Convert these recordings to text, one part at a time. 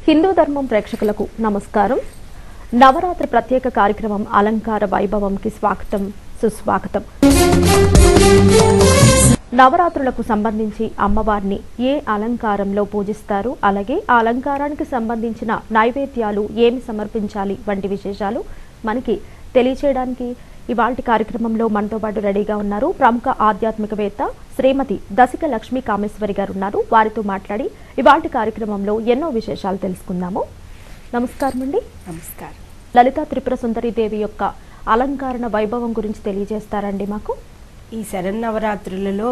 హిందూ ధర్మం ప్రేక్షకులకు నమస్కారం నవరాత్రి ప్రత్యేక కార్యక్రమం అలంకార వైభవంకి స్వాగతం సుస్వాగతం నవరాత్రులకు సంబంధించి అమ్మవారిని ఏ అలంకారంలో పూజిస్తారు అలాగే ఆ అలంకారానికి సంబంధించిన నైవేద్యాలు ఏమి సమర్పించాలి వంటి విశేషాలు మనకి తెలియచేయడానికి ఇవాల్టి కార్యక్రమంలో మనతో పాటు రెడీగా ఉన్నారు ప్రముఖ ఆధ్యాత్మికవేత్త శ్రీమతి దశిక లక్ష్మీ కామేశ్వరి గారు ఉన్నారు వారితో మాట్లాడి ఇవాల్టి కార్యక్రమంలో ఎన్నో విశేషాలు తెలుసుకుందాము నమస్కారం అండి నమస్కారం లలితా త్రిపుర సుందరి దేవి యొక్క అలంకరణ వైభవం గురించి తెలియజేస్తారండి మాకు ఈ శరన్నవరాత్రులలో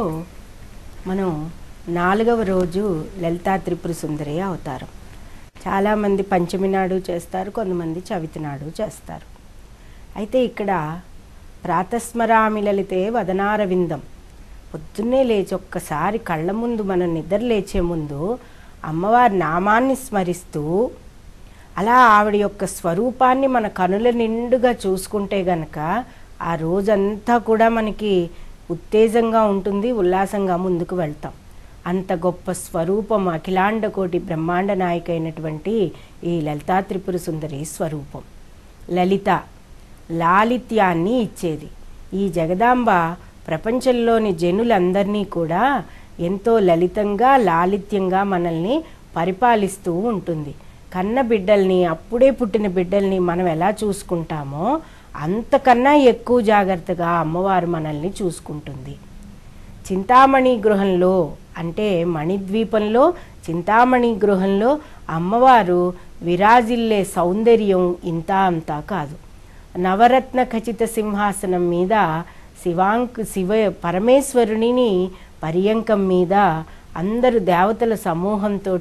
మనం నాలుగవ రోజు లలితా త్రిపుర సుందరి అవతారం చాలామంది పంచమి నాడు చేస్తారు కొంతమంది చవితి నాడు చేస్తారు అయితే ఇక్కడ ప్రాతస్మరామి లలితే వదనారవిందం పొద్దున్నే లేచి ఒక్కసారి కళ్ళ ముందు మనం నిద్ర లేచే ముందు అమ్మవారి నామాన్ని స్మరిస్తూ అలా ఆవిడ యొక్క స్వరూపాన్ని మన కనుల నిండుగా చూసుకుంటే గనక ఆ రోజంతా కూడా మనకి ఉత్తేజంగా ఉంటుంది ఉల్లాసంగా ముందుకు వెళ్తాం అంత గొప్ప స్వరూపం అఖిలాండ కోటి బ్రహ్మాండ నాయక అయినటువంటి ఈ లలితా త్రిపుర సుందరి స్వరూపం లలిత లాలిత్యాన్ని ఇచ్చేది ఈ జగదాంబ ప్రపంచంలోని జనులందరినీ కూడా ఎంతో లలితంగా లాలిత్యంగా మనల్ని పరిపాలిస్తూ ఉంటుంది కన్న బిడ్డల్ని అప్పుడే పుట్టిన బిడ్డల్ని మనం ఎలా చూసుకుంటామో అంతకన్నా ఎక్కువ జాగ్రత్తగా అమ్మవారు మనల్ని చూసుకుంటుంది చింతామణి గృహంలో అంటే మణిద్వీపంలో చింతామణి గృహంలో అమ్మవారు విరాజిల్లే సౌందర్యం ఇంత అంతా కాదు నవరత్న ఖచిత సింహాసనం మీద శివాంక్ శివ పరమేశ్వరునిని పర్యంకం మీద అందరు దేవతల సమూహంతో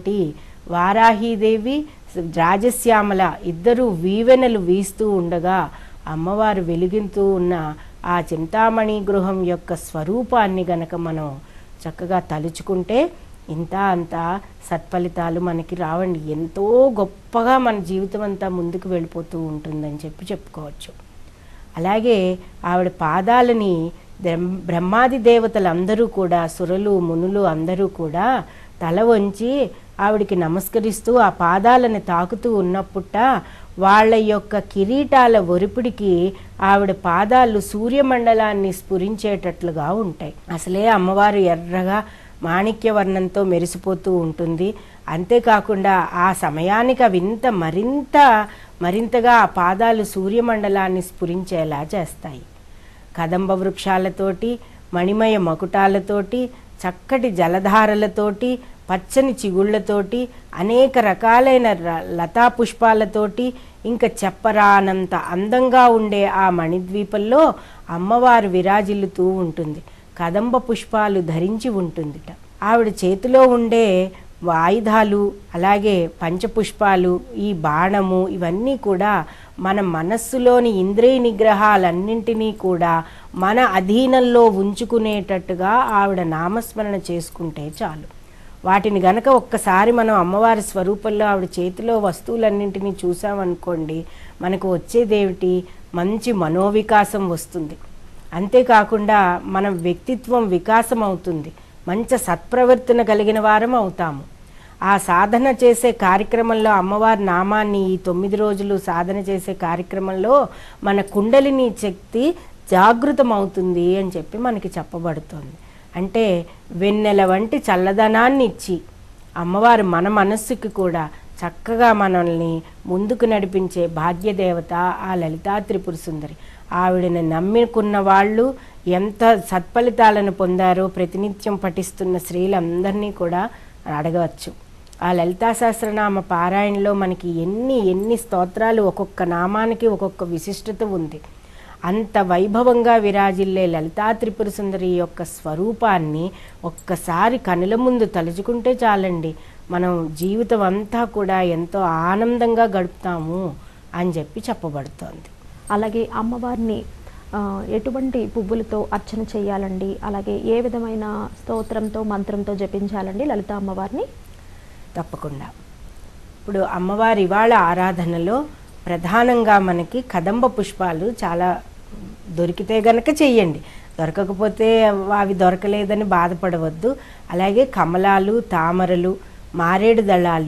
వారాహీదేవి రాజశ్యామల ఇద్దరు వీవెనలు వీస్తూ ఉండగా అమ్మవారు వెలిగింతూ ఉన్న ఆ చింతామణి గృహం యొక్క స్వరూపాన్ని గనక మనం చక్కగా తలుచుకుంటే ఇంత అంత సత్ఫలితాలు మనకి రావండి ఎంతో గొప్పగా మన జీవితం అంతా ముందుకు వెళ్ళిపోతూ ఉంటుందని చెప్పి చెప్పుకోవచ్చు అలాగే ఆవిడ పాదాలని బ్రహ్మ- బ్రహ్మాది దేవతలందరూ కూడా సురలు మునులు అందరూ కూడా తల వంచి ఆవిడికి నమస్కరిస్తూ ఆ పాదాలను తాకుతూ ఉన్నప్పుట వాళ్ళ యొక్క కిరీటాల ఒరిపిడికి ఆవిడ పాదాలు సూర్యమండలాన్ని స్ఫురించేటట్లుగా ఉంటాయి అసలే అమ్మవారు ఎర్రగా మాణిక్యవర్ణంతో మెరిసిపోతూ ఉంటుంది అంతేకాకుండా ఆ సమయానికి అవి ఇంత మరింత మరింతగా ఆ పాదాలు సూర్యమండలాన్ని స్ఫురించేలా చేస్తాయి కదంబ వృక్షాలతోటి మణిమయ మకుటాలతోటి చక్కటి జలధారలతోటి పచ్చని చిగుళ్లతోటి అనేక రకాలైన ర- లతా పుష్పాలతోటి ఇంకా చెప్పరానంత అందంగా ఉండే ఆ మణిద్వీపంలో అమ్మవారు విరాజిల్లుతూ ఉంటుంది కదంబ పుష్పాలు ధరించి ఉంటుందిట ఆవిడ చేతిలో ఉండే ఆయుధాలు అలాగే పంచపుష్పాలు ఈ బాణము ఇవన్నీ కూడా మన మనస్సులోని ఇంద్రియ నిగ్రహాలన్నింటినీ కూడా మన అధీనంలో ఉంచుకునేటట్టుగా ఆవిడ నామస్మరణ చేసుకుంటే చాలు వాటిని గనక ఒక్కసారి మనం అమ్మవారి స్వరూపంలో ఆవిడ చేతిలో వస్తువులన్నింటినీ చూసామనుకోండి మనకు వచ్చేదేమిటి మంచి మనోవికాసం వస్తుంది అంతేకాకుండా మన వ్యక్తిత్వం వికాసం అవుతుంది మంచి సత్ప్రవర్తన కలిగిన వారం అవుతాము ఆ సాధన చేసే కార్యక్రమంలో అమ్మవారి నామాన్ని ఈ తొమ్మిది రోజులు సాధన చేసే కార్యక్రమంలో మన కుండలిని శక్తి జాగృతం అవుతుంది అని చెప్పి మనకి చెప్పబడుతోంది అంటే వెన్నెల వంటి చల్లదనాన్ని ఇచ్చి అమ్మవారు మన మనస్సుకి కూడా చక్కగా మనల్ని ముందుకు నడిపించే భాగ్యదేవత ఆ లలితా త్రిపుర సుందరి ఆవిడని నమ్ముకున్న వాళ్ళు ఎంత సత్ఫలితాలను పొందారో ప్రతినిత్యం పఠిస్తున్న స్త్రీలందరినీ కూడా అడగవచ్చు ఆ లలితా సహస్రనామ పారాయణలో మనకి ఎన్ని ఎన్ని స్తోత్రాలు ఒక్కొక్క నామానికి ఒక్కొక్క విశిష్టత ఉంది అంత వైభవంగా విరాజిల్లే లలితా త్రిపుర సుందరి యొక్క స్వరూపాన్ని ఒక్కసారి కనుల ముందు తలుచుకుంటే చాలండి మనం జీవితం అంతా కూడా ఎంతో ఆనందంగా గడుపుతాము అని చెప్పి చెప్పబడుతోంది అలాగే అమ్మవారిని ఆ, ఎటువంటి పువ్వులతో అర్చన చేయాలండి అలాగే ఏ విధమైన స్తోత్రంతో మంత్రంతో జపించాలండి లలిత అమ్మవారిని తప్పకుండా ఇప్పుడు అమ్మవారి ఇవాళ ఆరాధనలో ప్రధానంగా మనకి కదంబ పుష్పాలు చాలా దొరికితే గనక చెయ్యండి దొరకకపోతే అవి దొరకలేదని బాధపడవద్దు అలాగే కమలాలు తామరలు మారేడు దళాలు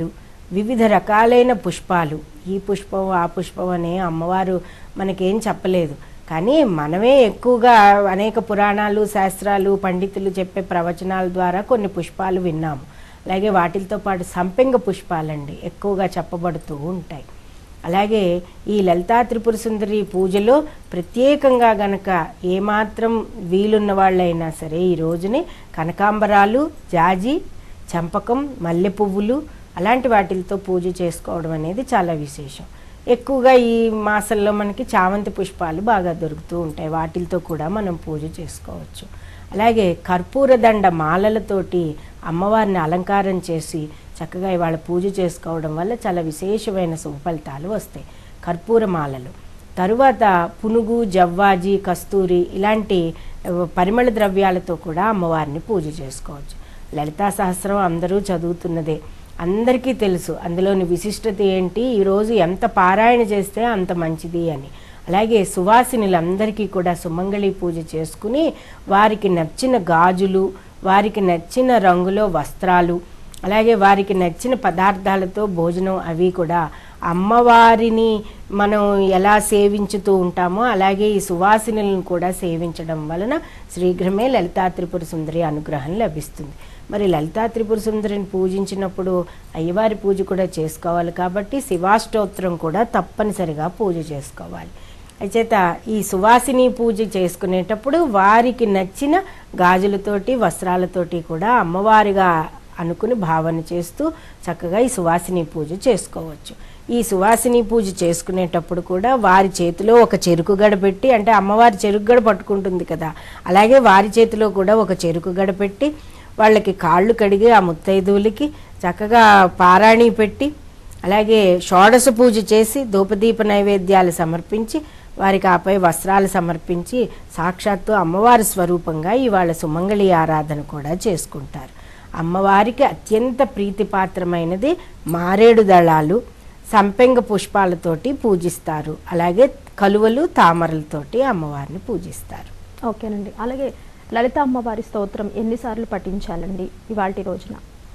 వివిధ రకాలైన పుష్పాలు ఈ పుష్పం ఆ పుష్పం అనే అమ్మవారు మనకేం చెప్పలేదు కానీ మనమే ఎక్కువగా అనేక పురాణాలు శాస్త్రాలు పండితులు చెప్పే ప్రవచనాల ద్వారా కొన్ని పుష్పాలు విన్నాము అలాగే వాటితో పాటు సంపెంగ పుష్పాలండి ఎక్కువగా చెప్పబడుతూ ఉంటాయి అలాగే ఈ లలితా త్రిపుర సుందరి పూజలో ప్రత్యేకంగా గనక ఏమాత్రం వీలున్న వాళ్ళైనా సరే ఈ రోజుని కనకాంబరాలు జాజి చంపకం మల్లె పువ్వులు అలాంటి వాటిలతో పూజ చేసుకోవడం అనేది చాలా విశేషం ఎక్కువగా ఈ మాసంలో మనకి చామంతి పుష్పాలు బాగా దొరుకుతూ ఉంటాయి వాటిలతో కూడా మనం పూజ చేసుకోవచ్చు అలాగే కర్పూర దండ మాలలతోటి అమ్మవారిని అలంకారం చేసి చక్కగా ఇవాళ పూజ చేసుకోవడం వల్ల చాలా విశేషమైన శుభ ఫలితాలు వస్తాయి కర్పూర మాలలు తరువాత పునుగు జవ్వాజి కస్తూరి ఇలాంటి ఆ, పరిమళ ద్రవ్యాలతో కూడా అమ్మవారిని పూజ చేసుకోవచ్చు లలితా సహస్రం అందరూ చదువుతున్నదే అందరికీ తెలుసు అందులోని విశిష్టత ఏంటి ఈరోజు ఎంత పారాయణ చేస్తే అంత మంచిది అని అలాగే సువాసినులందరికీ కూడా సుమంగళి పూజ చేసుకుని వారికి నచ్చిన గాజులు వారికి నచ్చిన రంగులో వస్త్రాలు అలాగే వారికి నచ్చిన పదార్థాలతో భోజనం అవి కూడా అమ్మవారిని మనం ఎలా సేవించుతూ ఉంటామో అలాగే ఈ సువాసినులను కూడా సేవించడం వలన శీఘ్రమే లలితా త్రిపుర సుందరి అనుగ్రహం లభిస్తుంది మరి లలితా త్రిపుర సుందరిని పూజించినప్పుడు అయ్యవారి పూజ కూడా చేసుకోవాలి కాబట్టి శివాష్టోత్రం కూడా తప్పనిసరిగా పూజ చేసుకోవాలి అయిచేత ఈ సువాసిని పూజ చేసుకునేటప్పుడు వారికి నచ్చిన గాజులతోటి వస్త్రాలతోటి కూడా అమ్మవారిగా అనుకుని భావన చేస్తూ చక్కగా ఈ సువాసిని పూజ చేసుకోవచ్చు ఈ సువాసిని పూజ చేసుకునేటప్పుడు కూడా వారి చేతిలో ఒక చెరుకు గడ పెట్టి అంటే అమ్మవారి చెరుకు గడ పట్టుకుంటుంది కదా అలాగే వారి చేతిలో కూడా ఒక చెరుకు గడ పెట్టి వాళ్ళకి కాళ్ళు కడిగి ఆ ముత్తైదువులకి చక్కగా పారాణి పెట్టి అలాగే షోడశ పూజ చేసి ధూపదీప నైవేద్యాలు సమర్పించి వారికి ఆపై వస్త్రాలు సమర్పించి సాక్షాత్తు అమ్మవారి స్వరూపంగా ఇవాళ సుమంగళి ఆరాధన కూడా చేసుకుంటారు అమ్మవారికి అత్యంత ప్రీతిపాత్రమైనది మారేడు దళాలు సంపెంగ పుష్పాలతోటి పూజిస్తారు అలాగే కలువలు తామరలతోటి అమ్మవారిని పూజిస్తారు ఓకేనండి అలాగే లలిత అమ్మవారి స్తోత్రం ఎన్నిసార్లు పఠించాలండి ఇవాళ రోజున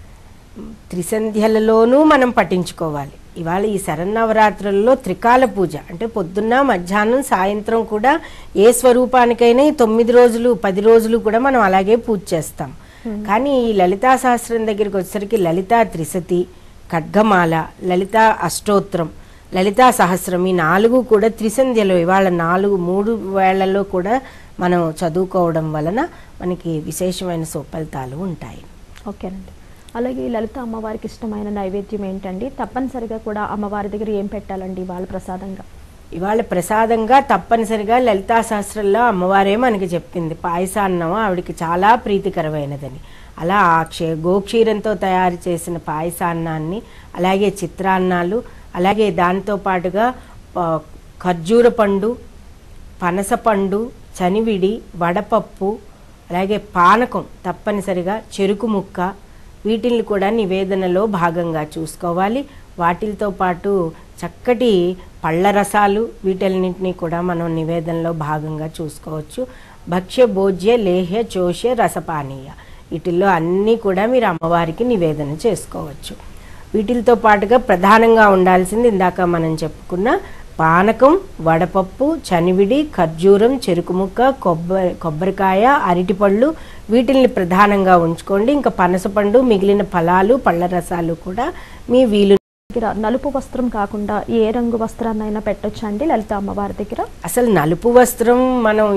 త్రిసంధ్యలలోనూ మనం పఠించుకోవాలి ఇవాళ ఈ శరన్నవరాత్రులలో త్రికాల పూజ అంటే పొద్దున్న మధ్యాహ్నం సాయంత్రం కూడా ఏ స్వరూపానికైనా ఈ తొమ్మిది రోజులు పది రోజులు కూడా మనం అలాగే పూజ చేస్తాం కానీ ఈ లలితా సహస్రం దగ్గరికి వచ్చేసరికి లలితా త్రిశతి ఖడ్గమాల లలితా అష్టోత్రం లలితా సహస్రం ఈ నాలుగు కూడా త్రిసంధ్యలో ఇవాళ నాలుగు మూడు వేళ్లలో కూడా మనం చదువుకోవడం వలన మనకి విశేషమైన సుఫలితాలు ఉంటాయి ఓకేనండి అలాగే ఈ లలిత అమ్మవారికి ఇష్టమైన నైవేద్యం ఏంటండి తప్పనిసరిగా కూడా అమ్మవారి దగ్గర ఏం పెట్టాలండి వాళ్ళ ప్రసాదంగా ఇవాళ ప్రసాదంగా తప్పనిసరిగా లలితా శాస్త్రంలో అమ్మవారే మనకి చెప్పింది పాయసాన్నం ఆవిడకి చాలా ప్రీతికరమైనదని అలా ఆ క్షే గోక్షీరంతో తయారు చేసిన పాయసాన్నాన్ని అలాగే చిత్రాన్నాలు అలాగే దాంతో పాటుగా ప- ఖర్జూర పండు పనస పండు చనివిడి వడపప్పు అలాగే పానకం తప్పనిసరిగా చెరుకు ముక్క వీటిల్ని కూడా నివేదనలో భాగంగా చూసుకోవాలి వాటితో పాటు చక్కటి పళ్ళ రసాలు వీటన్నింటినీ కూడా మనం నివేదనలో భాగంగా చూసుకోవచ్చు భక్ష్య భోజ్య లేహ్య చోష్య రసపానీయ వీటిల్లో అన్నీ కూడా మీరు అమ్మవారికి నివేదన చేసుకోవచ్చు వీటితో పాటుగా ప్రధానంగా ఉండాల్సింది ఇందాక మనం చెప్పుకున్న పానకం వడపప్పు చనివిడి ఖర్జూరం చెరుకు ముక్క కొబ్బరి కొబ్బరికాయ అరటిపళ్ళు వీటిల్ని ప్రధానంగా ఉంచుకోండి ఇంకా పనసపండు మిగిలిన ఫలాలు పళ్ళ రసాలు కూడా మీ వీలు దగ్గర నలుపు వస్త్రం కాకుండా ఏ రంగు వస్త్రాన్నైనా పెట్టొచ్చా అండి లలిత అమ్మవారి దగ్గర అసలు నలుపు వస్త్రం మనం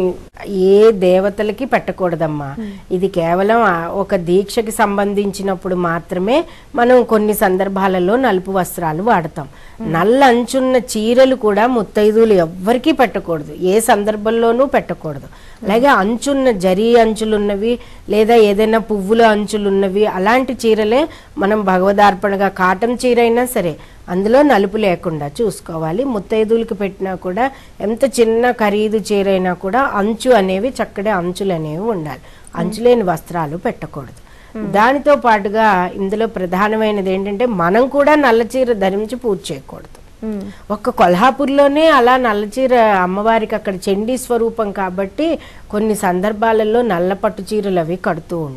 ఏ దేవతలకి పెట్టకూడదమ్మా ఇది కేవలం ఆ ఒక దీక్షకి సంబంధించినప్పుడు మాత్రమే మనం కొన్ని సందర్భాలలో నలుపు వస్త్రాలు వాడతాం నల్ల అంచున్న చీరలు కూడా ముత్తైదువులు ఎవ్వరికీ పెట్టకూడదు ఏ సందర్భంలోనూ పెట్టకూడదు అలాగే అంచున్న జరీ అంచులున్నవి లేదా ఏదైనా పువ్వుల అంచులున్నవి అలాంటి చీరలే మనం భగవదార్పణగా కాటన్ చీర అయినా సరే అందులో నలుపు లేకుండా చూసుకోవాలి ముత్తైదువులకి పెట్టినా కూడా ఎంత చిన్న ఖరీదు చీర అయినా కూడా అంచు అనేవి చక్కటి అంచులు అనేవి ఉండాలి అంచులేని వస్త్రాలు పెట్టకూడదు దానితో పాటుగా ఇందులో ప్రధానమైనది ఏంటంటే మనం కూడా నల్ల చీర ధరించి పూజ చేయకూడదు మ్మ్. ఒక్క కొల్హాపూర్లోనే అలా నల్లచీర అమ్మవారికి అక్కడ చండీ స్వరూపం కాబట్టి కొన్ని సందర్భాలలో నల్ల పట్టు చీరలు అవి కడుతూ ఉంటారు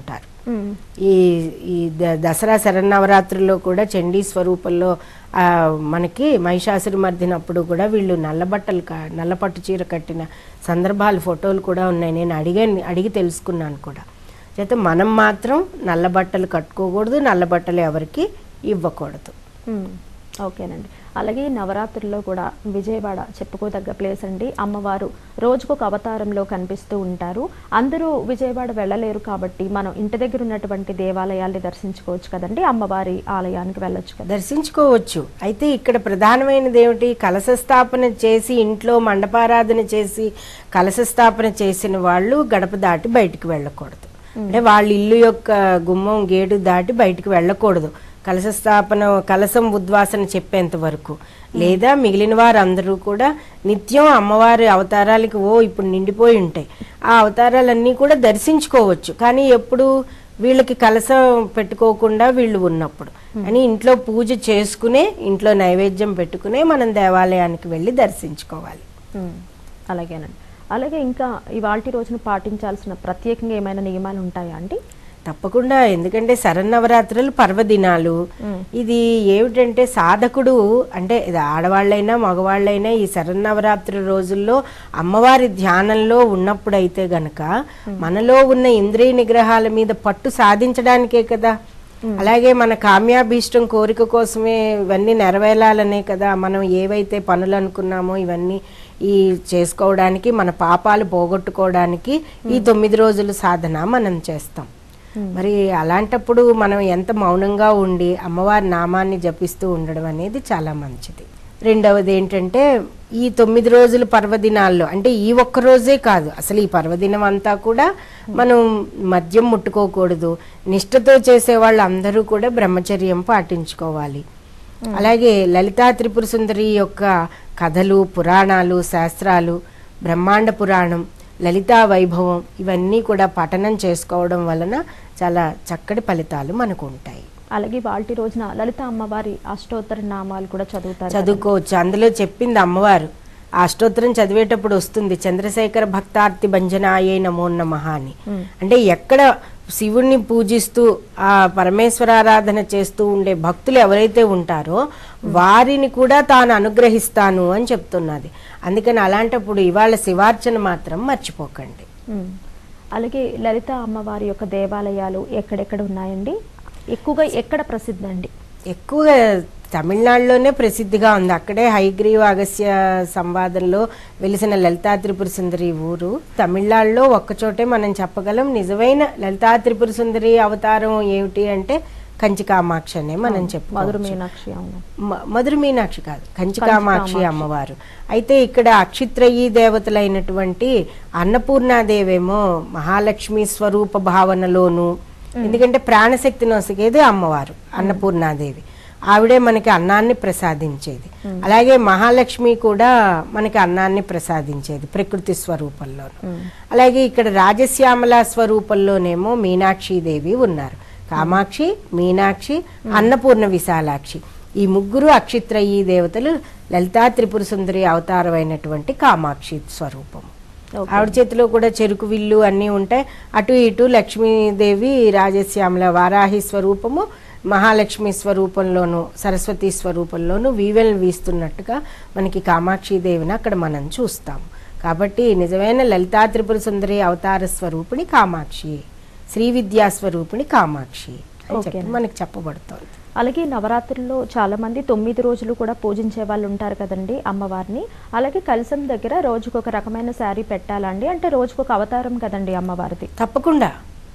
ఉమ్, ఈ ఈ ద- దసరా శరన్నవరాత్రుల్లో కూడా చండీ స్వరూపంలో ఆ, మనకి మహిషాసురి మర్దినప్పుడు కూడా వీళ్ళు నల్ల బట్టలు క- నల్ల పట్టు చీర కట్టిన సందర్భాలు ఫోటోలు కూడా ఉన్నాయి నేను అడిగాను అడిగి తెలుసుకున్నాను కూడా అయితే మనం మాత్రం నల్ల బట్టలు కట్టుకోకూడదు నల్ల బట్టలు ఎవరికి ఇవ్వకూడదు ఉమ్, ఓకేనండి అలాగే ఈ నవరాత్రుల్లో కూడా విజయవాడ చెప్పుకోదగ్గ ప్లేస్ అండి అమ్మవారు రోజుకొక అవతారంలో కనిపిస్తూ ఉంటారు అందరూ విజయవాడ వెళ్ళలేరు కాబట్టి మనం ఇంటి దగ్గర ఉన్నటువంటి దేవాలయాల్ని దర్శించుకోవచ్చు కదండి అమ్మవారి ఆలయానికి వెళ్ళొచ్చు కదా దర్శించుకోవచ్చు అయితే ఇక్కడ ప్రధానమైనది ఏమిటి కలశ స్థాపన చేసి ఇంట్లో మండపారాధన చేసి కలశ స్థాపన చేసిన వాళ్ళు గడప దాటి బయటికి వెళ్ళకూడదు అంటే వాళ్ళ ఇల్లు యొక్క గుమ్మం గేటు దాటి బయటికి వెళ్ళకూడదు కలశ స్థాపన కలశం ఉద్వాసన చెప్పేంత వరకు లేదా మిగిలిన వారందరూ కూడా నిత్యం అమ్మవారి అవతారాలకి ఓ ఇప్పుడు నిండిపోయి ఉంటాయి ఆ అవతారాలన్నీ కూడా దర్శించుకోవచ్చు కానీ ఎప్పుడు వీళ్ళకి కలసం పెట్టుకోకుండా వీళ్ళు ఉన్నప్పుడు అని ఇంట్లో పూజ చేసుకునే ఇంట్లో నైవేద్యం పెట్టుకునే మనం దేవాలయానికి వెళ్ళి దర్శించుకోవాలి ఉమ్, అలాగేనండి అలాగే ఇంకా ఇవాల్టి రోజున పాటించాల్సిన ప్రత్యేకంగా ఏమైనా నియమాలు ఉంటాయా అండి తప్పకుండా ఎందుకంటే శరన్నవరాత్రులు పర్వదినాలు మ్మ్. ఇది ఏమిటంటే సాధకుడు అంటే ఇది ఆడవాళ్ళైనా మగవాళ్ళైనా ఈ శరన్నవరాత్రి రోజుల్లో అమ్మవారి ధ్యానంలో ఉన్నప్పుడైతే గనక మనలో ఉన్న ఇంద్రియ నిగ్రహాల మీద పట్టు సాధించడానికే కదా అలాగే మన కామ్యాభీష్టం కోరిక కోసమే ఇవన్నీ నెరవేరాలనే కదా మనం ఏవైతే పనులు అనుకున్నామో ఇవన్నీ ఈ చేసుకోవడానికి మన పాపాలు పోగొట్టుకోవడానికి ఈ తొమ్మిది రోజుల సాధన మనం చేస్తాం మరి అలాంటప్పుడు మనం ఎంత మౌనంగా ఉండి అమ్మవారి నామాన్ని జపిస్తూ ఉండడం అనేది చాలా మంచిది రెండవది ఏంటంటే ఈ తొమ్మిది రోజుల పర్వదినాల్లో అంటే ఈ ఒక్క రోజే కాదు అసలు ఈ పర్వదినం అంతా కూడా మనం మద్యం ముట్టుకోకూడదు నిష్ఠతో చేసే వాళ్ళు అందరూ కూడా బ్రహ్మచర్యం పాటించుకోవాలి అలాగే లలితా త్రిపుర సుందరి యొక్క కథలు పురాణాలు శాస్త్రాలు బ్రహ్మాండ పురాణం లలితా వైభవం ఇవన్నీ కూడా పఠనం చేసుకోవడం వలన చాలా చక్కటి ఫలితాలు మనకు ఉంటాయి అలాగే వాల్టి రోజున లలిత అమ్మవారి అష్టోత్తర నామాలు కూడా చదువుతారు చదువుకోవచ్చు అందులో చెప్పింది అమ్మవారు ఆ అష్టోత్తరం చదివేటప్పుడు వస్తుంది చంద్రశేఖర భక్తార్తి భంజనాయే నమో నమః అని మ్మ్. అంటే ఎక్కడ శివుణ్ణి పూజిస్తూ ఆ పరమేశ్వరారాధన చేస్తూ ఉండే భక్తులు ఎవరైతే ఉంటారో వారిని కూడా తాను అనుగ్రహిస్తాను అని చెప్తున్నది అందుకని అలాంటప్పుడు ఇవాళ శివార్చన మాత్రం మర్చిపోకండి ఉమ్. అలాగే లలిత అమ్మవారి యొక్క దేవాలయాలు ఎక్కడెక్కడ ఉన్నాయండి ఎక్కువగా ఎక్కడ ప్రసిద్ధి అండి ఎక్కువగా తమిళనాడులోనే ప్రసిద్ధిగా ఉంది అక్కడే హైగ్రీవ్ అగస్య సంవాదంలో వెలిసిన లలితా త్రిపుర సుందరి ఊరు తమిళనాడులో ఒక్కచోటే మనం చెప్పగలం నిజమైన లలితా త్రిపుర సుందరి అవతారం ఏమిటి అంటే కంచి కామాక్షి అనే మనం మధుర చెప్పుకోవచ్చు మీనాక్షి అవును మ- మధుర మీనాక్షి కాదు కంచి కంచి కామాక్షి కామాక్షి. అమ్మవారు అయితే ఇక్కడ అక్షిత్రయీ దేవతలైనటువంటి అన్నపూర్ణాదేవేమో మహాలక్ష్మి స్వరూప భావనలోను ఎందుకంటే ప్రాణశక్తి నొసగేది అమ్మవారు అన్నపూర్ణాదేవి ఆవిడే మనకి అన్నాన్ని ప్రసాదించేది అలాగే మహాలక్ష్మి కూడా మనకి అన్నాన్ని ప్రసాదించేది ప్రకృతి స్వరూపంలోను అలాగే ఇక్కడ రాజశ్యామల స్వరూపంలోనేమో మీనాక్షిదేవి ఉన్నారు కామాక్షి మీనాక్షి అన్నపూర్ణ విశాలాక్షి ఈ ముగ్గురు అక్షిత్రయీ దేవతలు లలితా త్రిపుర సుందరి అవతారమైనటువంటి కామాక్షి స్వరూపం ఓకే. ఆవిడ చేతిలో కూడా చెరుకు విల్లు అన్నీ ఉంటాయి అటు ఇటు లక్ష్మీదేవి రాజశ్యామల వారాహి స్వరూపము మహాలక్ష్మి స్వరూపంలోను సరస్వతి స్వరూపంలోను వీవెల్ వీస్తున్నట్టుగా మనకి కామాక్షి దేవిని అక్కడ మనం చూస్తాం కాబట్టి నిజమైన లలితా త్రిపుర సుందరి అవతార స్వరూపిణి కామాక్షి శ్రీ విద్యా స్వరూపిణి కామాక్షి అని చెప్పి ఓకేనా. మనకి చెప్పబడుతోంది అలాగే నవరాత్రుల్లో చాలా మంది తొమ్మిది రోజులు కూడా పూజించే వాళ్ళు ఉంటారు కదండి అమ్మవారిని అలాగే కలసం దగ్గర రోజుకొక రకమైన శారీ పెట్టాలండి అంటే రోజుకొక అవతారం కదండి అమ్మవారిది తప్పకుండా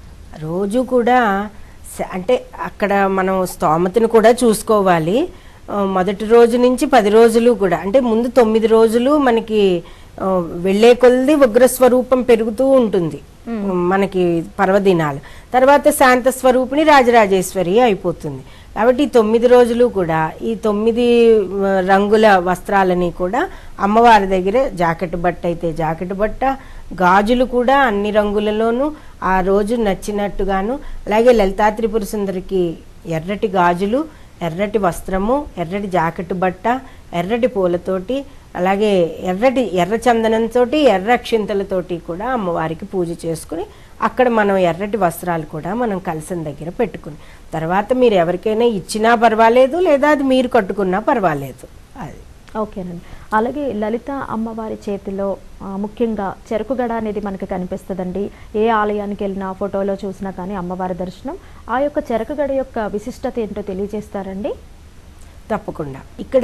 రోజు కూడా స- అంటే అక్కడ మనం స్తోమతను కూడా చూసుకోవాలి ఆ, మొదటి రోజు నుంచి పది రోజులు కూడా అంటే ముందు తొమ్మిది రోజులు మనకి ఆ, వెళ్ళే కొలది ఉగ్రస్వరూపం పెరుగుతూ ఉంటుంది మనకి పర్వదినాలు తర్వాత శాంత స్వరూపిణి రాజరాజేశ్వరి అయిపోతుంది కాబట్టి ఈ తొమ్మిది రోజులు కూడా ఈ తొమ్మిది ఆ, రంగుల వస్త్రాలని కూడా అమ్మవారి దగ్గర జాకెట్ బట్ట అయితే జాకెట్ బట్ట గాజులు కూడా అన్ని రంగులలోనూ ఆ రోజు నచ్చినట్టుగాను అలాగే లలితా త్రిపుర సుందరికి ఎర్రటి గాజులు ఎర్రటి వస్త్రము ఎర్రటి జాకెట్ బట్ట ఎర్రటి పూలతోటి అలాగే ఎర్రటి ఎర్ర చందనంతో ఎర్ర అక్షింతలతోటి కూడా అమ్మవారికి పూజ చేసుకుని అక్కడ మనం ఎర్రటి వస్త్రాలు కూడా మనం కలసం దగ్గర పెట్టుకుని తర్వాత మీరు ఎవరికైనా ఇచ్చినా పర్వాలేదు లేదా అది మీరు కట్టుకున్నా పర్వాలేదు అది ఓకేనండి అలాగే లలిత అమ్మవారి చేతిలో ఆ, ముఖ్యంగా చెరుకుగడ అనేది మనకి కనిపిస్తుందండి ఏ ఆలయానికి వెళ్ళినా ఫోటోలో చూసినా కానీ అమ్మవారి దర్శనం ఆ యొక్క చెరకుగడ యొక్క విశిష్టత ఏంటో తెలియజేస్తారండి తప్పకుండా ఇక్కడ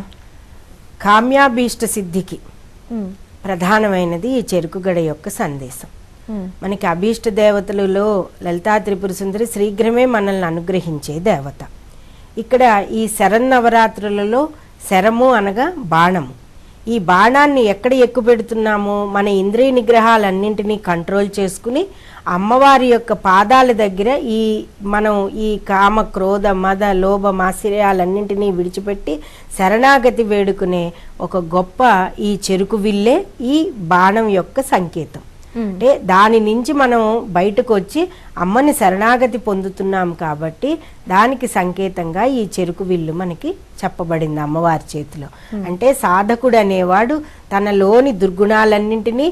కామ్యాభీష్ట సిద్ధికి ఉమ్, ప్రధానమైనది ఈ చెరుకుగడ యొక్క సందేశం ఉమ్, మనకి అభీష్ట దేవతలలో లలితా త్రిపుర సుందరి శీఘ్రమే మనల్ని అనుగ్రహించే దేవత ఇక్కడ ఈ శరన్నవరాత్రులలో శరము అనగా బాణము ఈ బాణాన్ని ఎక్కడ ఎక్కుపెడుతున్నామో మన ఇంద్రియ నిగ్రహాలన్నింటినీ కంట్రోల్ చేసుకుని అమ్మవారి యొక్క పాదాల దగ్గర ఈ మనం ఈ కామ క్రోధ మద లోభ మాశ్చర్యాలన్నింటినీ విడిచిపెట్టి శరణాగతి వేడుకునే ఒక గొప్ప ఈ చెరుకు విల్లే ఈ బాణం యొక్క సంకేతం ఉమ్, అంటే దాని నుంచి మనం బయటకు వచ్చి అమ్మని శరణాగతి పొందుతున్నాం కాబట్టి దానికి సంకేతంగా ఈ చెరుకు విల్లు మనకి చెప్పబడింది అమ్మవారి చేతిలో అంటే సాధకుడు అనేవాడు తనలోని దుర్గుణాలన్నింటినీ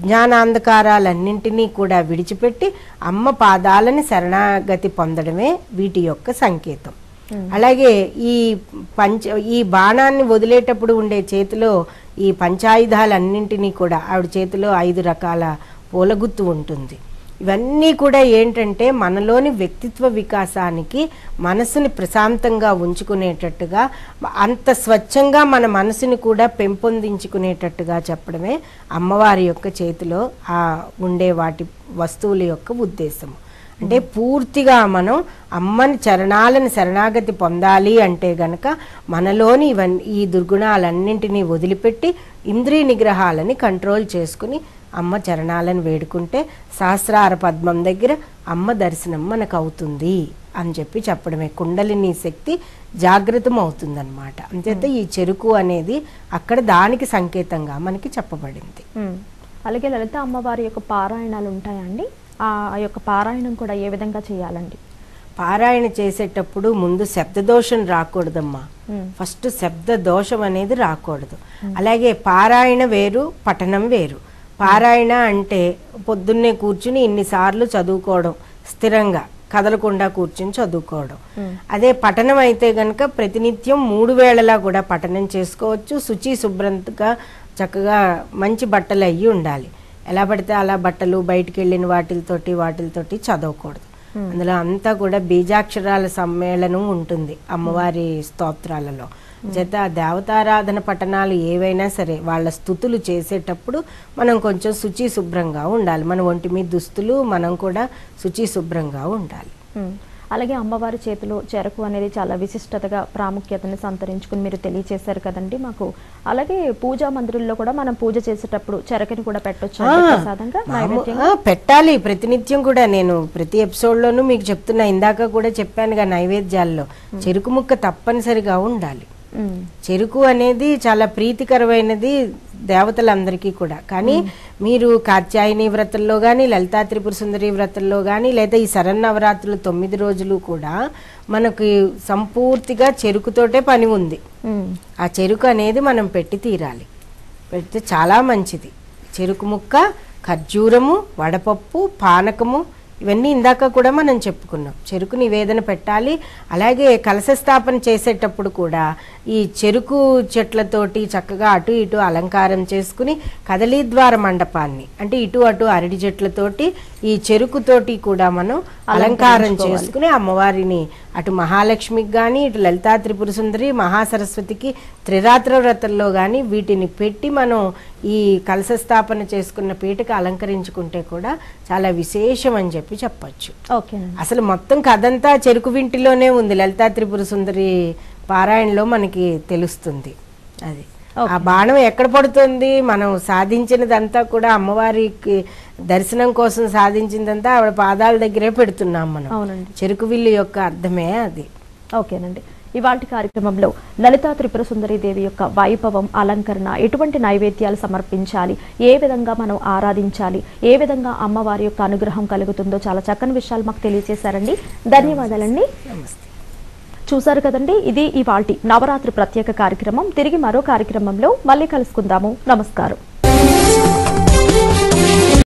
అజ్ఞానాంధకారాలన్నింటినీ కూడా విడిచిపెట్టి అమ్మ పాదాలని శరణాగతి పొందడమే వీటి యొక్క సంకేతం అలాగే ఈ పంచ ఈ బాణాన్ని వదిలేటప్పుడు ఉండే చేతిలో ఈ పంచాయుధాలన్నింటినీ కూడా ఆవిడ చేతిలో ఐదు రకాల పూలగుత్తు ఉంటుంది ఇవన్నీ కూడా ఏంటంటే మనలోని వ్యక్తిత్వ వికాసానికి మనసుని ప్రశాంతంగా ఉంచుకునేటట్టుగా అంత స్వచ్ఛంగా మన మనసుని కూడా పెంపొందించుకునేటట్టుగా చెప్పడమే అమ్మవారి యొక్క చేతిలో ఆ ఉండే వాటి వస్తువుల యొక్క ఉద్దేశము అంటే పూర్తిగా మనం అమ్మని చరణాలను శరణాగతి పొందాలి అంటే గనక మనలోని ఇవన్నీ ఈ దుర్గుణాలన్నింటినీ వదిలిపెట్టి ఇంద్రియ నిగ్రహాలని కంట్రోల్ చేసుకుని అమ్మ చరణాలను వేడుకుంటే సహస్రార పద్మం దగ్గర అమ్మ దర్శనం మనకు అవుతుంది అని చెప్పి చెప్పడమే కుండలిని శక్తి జాగృతం అవుతుందన్నమాట అంచేత ఈ చెరుకు అనేది అక్కడ దానికి సంకేతంగా మనకి చెప్పబడింది ఉమ్. అలాగే లలిత అమ్మవారి యొక్క పారాయణాలు ఉంటాయండి ఆ యొక్క పారాయణం కూడా ఏ విధంగా చేయాలండి పారాయణ చేసేటప్పుడు ముందు శబ్దదోషం రాకూడదమ్మా ఉమ్, ఫస్ట్ శబ్ద దోషం అనేది రాకూడదు అలాగే పారాయణ వేరు పఠనం వేరు పారాయణ అంటే పొద్దున్నే కూర్చుని ఇన్నిసార్లు చదువుకోవడం స్థిరంగా కదలకుండా కూర్చుని చదువుకోవడం ఉమ్, అదే పఠనం అయితే గనక ప్రతినిత్యం మూడు వేళలా కూడా పఠనం చేసుకోవచ్చు శుచి శుభ్రంగా చక్కగా మంచి బట్టలు అయ్యి ఉండాలి ఎలా పడితే అలా బట్టలు బయటికి వెళ్ళిన వాటితోటి వాటితోటి చదవకూడదు అందులో అంతా కూడా బీజాక్షరాల సమ్మేళనం ఉంటుంది అమ్మవారి స్తోత్రాలలో చేత ఆ దేవతారాధన పఠనాలు ఏవైనా సరే వాళ్ళ స్థుతులు చేసేటప్పుడు మనం కొంచెం శుచి శుభ్రంగా ఉండాలి మన ఒంటి మీద దుస్తులు మనం కూడా శుచి శుభ్రంగా ఉండాలి ఉమ్. అలాగే అమ్మవారి చేతిలో చెరకు అనేది చాలా విశిష్టతగా ప్రాముఖ్యతను సంతరించుకుని మీరు తెలియచేశారు కదండి మాకు అలాగే పూజా మందిరంలో కూడా మనం పూజ చేసేటప్పుడు చెరకని కూడా పెట్టొచ్చు ఆ, ప్రసాదంగా మాము- నైవేద్యం ఆ, పెట్టాలి ప్రతినిత్యం కూడా నేను ప్రతి ఎపిసోడ్ లోనూ మీకు చెప్తున్నా ఇందాక కూడా చెప్పానుగా నైవేద్యాల్లో చెరుకు ముక్క తప్పనిసరిగా ఉండాలి ఉమ్, చెరుకు అనేది చాలా ప్రీతికరమైనది దేవతలందరికీ కూడా కానీ మీరు కాత్యాయని వ్రతంలో కానీ లలితా త్రిపుర సుందరి వ్రతంలో కానీ లేదా ఈ శరన్నవరాత్రులు తొమ్మిది రోజులు కూడా మనకి సంపూర్తిగా చెరుకుతోటే పని ఉంది ఉమ్, ఆ చెరుకు అనేది మనం పెట్టి తీరాలి పెడితే చాలా మంచిది చెరుకు ముక్క ఖర్జూరము వడపప్పు పానకము ఇవన్నీ ఇందాక కూడా మనం చెప్పుకున్నాం చెరుకు నివేదన పెట్టాలి అలాగే కలశ స్థాపన చేసేటప్పుడు కూడా ఈ చెరుకు చెట్లతోటి చక్కగా అటు ఇటు అలంకారం చేసుకుని కదలీద్వార మండపాన్ని అంటే ఇటు అటు అరటి చెట్లతోటి ఈ చెరుకుతోటి కూడా మనం అలంకారం చేసుకుని అమ్మవారిని అటు మహాలక్ష్మికి కానీ ఇటు లలితా త్రిపుర సుందరి మహాసరస్వతికి త్రిరాత్ర వ్రతంలో కానీ వీటిని పెట్టి మనం ఈ కలశ స్థాపన చేసుకున్న పీటకు అలంకరించుకుంటే కూడా చాలా విశేషం అని చెప్పి చెప్పొచ్చు ఓకేనండి అసలు మొత్తం కథంతా చెరుకు వింటిలోనే ఉంది లలితా త్రిపుర సుందరి పారాయణలో మనకి తెలుస్తుంది అది ఆ బాణం ఎక్కడ పడుతుంది మనం సాధించినదంతా కూడా అమ్మవారికి దర్శనం కోసం సాధించిందంతా ఆవిడ పాదాల దగ్గరే పెడుతున్నాం మనం అవునండి చెరుకు విల్లు యొక్క అర్థమే అది ఓకేనండి ఇవాటి కార్యక్రమంలో లలితా త్రిపుర సుందరి దేవి యొక్క వైభవం అలంకరణ ఎటువంటి నైవేద్యాలు సమర్పించాలి ఏ విధంగా మనం ఆరాధించాలి ఏ విధంగా అమ్మవారి యొక్క అనుగ్రహం కలుగుతుందో చాలా చక్కని విషయాలు మాకు తెలియజేశారండి ధన్యవాదాలండి నమస్తే చూసారు కదండి ఇది ఇవాల్టి నవరాత్రి ప్రత్యేక కార్యక్రమం తిరిగి మరో కార్యక్రమంలో మళ్ళీ కలుసుకుందాము నమస్కారం